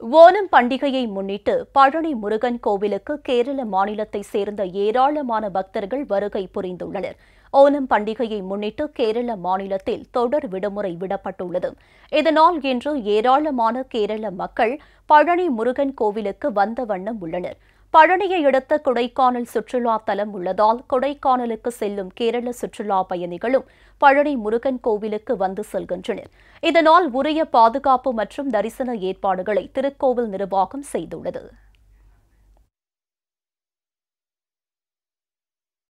ஓணம் பண்டிகையை முன்னிட்டு பழனி முருகன் கோவிலுக்கு கேரள மாநிலத்தை சேர்ந்த ஏராளமான பக்தர்கள் வருகை புரிந்துள்ளனர் ஓணம் பண்டிகையை முன்னிட்டு கேரள மாநிலத்தில் தொடர் விடுமுறை விடப்பட்டுள்ளது இதனால் இன்று ஏராளமான கேரள மக்கள் பழனி முருகன் கோவிலுக்கு வந்த வண்ணம் உள்ளனர் பழனியை அடுத்த கொடைக்கானல் சுற்றுலா தலம் உள்ளதால் கொடைக்கானலுக்கு செல்லும் கேரள சுற்றுலா பயணிகளும் பழனி முருகன் கோவிலுக்கு வந்து செல்கின்றனர் இதனால் உரிய பாதுகாப்பு மற்றும் தரிசன ஏற்பாடுகளை திருக்கோவில் நிர்வாகம் செய்துள்ளது